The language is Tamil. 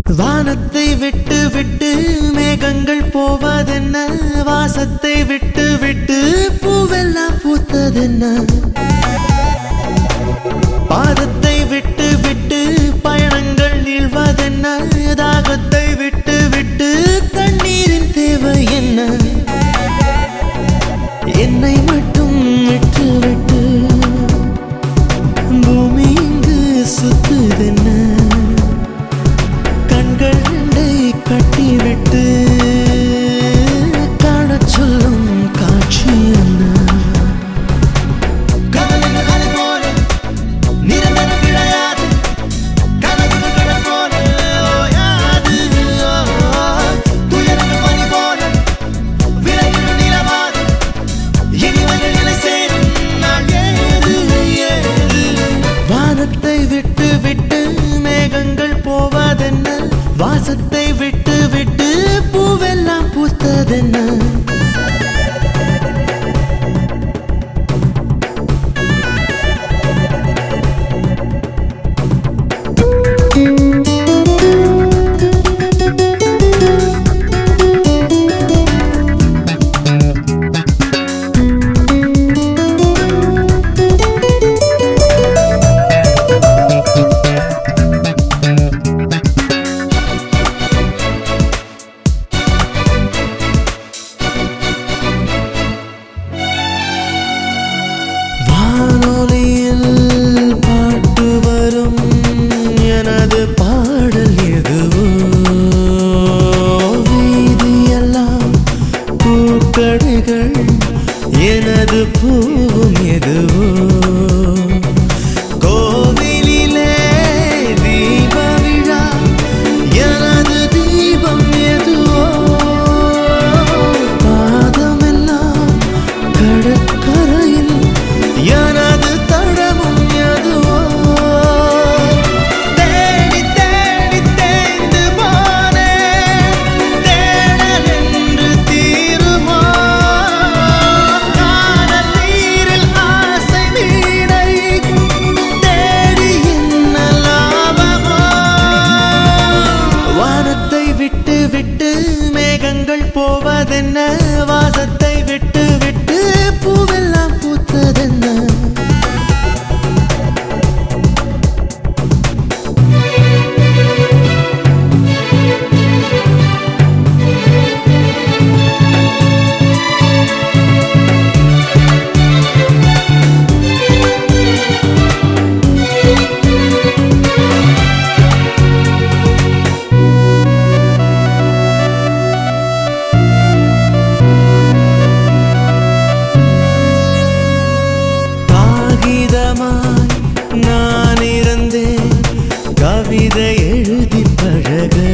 வானத்தை விட்டு விட்டு மேகங்கள் போவதென்ன வாசத்தை விட்டு விட்டு பூவெல்லாம் பூத்ததென்ன பாதத்தை விட்டு விட்டு பயணங்கள் நீள்வதென்ன தாகத்தை விட்டு விட்டு தண்ணீரின் தேவை என்ன என்னை மட்டும் விட்டு விட்டு பூமி இங்கு சுத்துதென்ன கண்கள் ரெண்டை கட்டிவிட்டு காணச் சொல்லும் காட்சி என்ன கவலைகள் அலை போல நிரந்தரம் கிடையாது கனவுகள் கடல் போல ஓயாது துயரங்கள் பனி போல விலகிடும் நிலவாது இனிவர்கள் நிலை சேரும் நாள் ஏது ஏது வானத்தை விட்டு விட்டு மேகங்கள் போவதென்ன வாசத்தை விட்டு விட்டு பூவெல்லாம் பூத்ததென்ன வானொலியில் பாட்டு வரும் எனது பாடல் எதுவோ வீதியெல்லாம் பூக்கடைகள் எனது பூவும் எதுவோ கோவிலிலே தீப விழா எனது தீபம் எதுவோ பாதமெல்லாம் கடற்கரையில் எனது தடமும் எதுவோ தேடி தேடி தேய்ந்து போனேன் தேடல் என்று தீருமா காணல் நீரில் ஆசை மீனை தேடி என்ன லாபமோ வானத்தை விட்டு விட்டு மேகங்கள் போவதென்ன வாசத்தை விட்டு விட்டு பூவெல்லாம் பூத்ததென்ன காகிதமாய் நான் இருந்தேன் கவிதை எழுதி பழக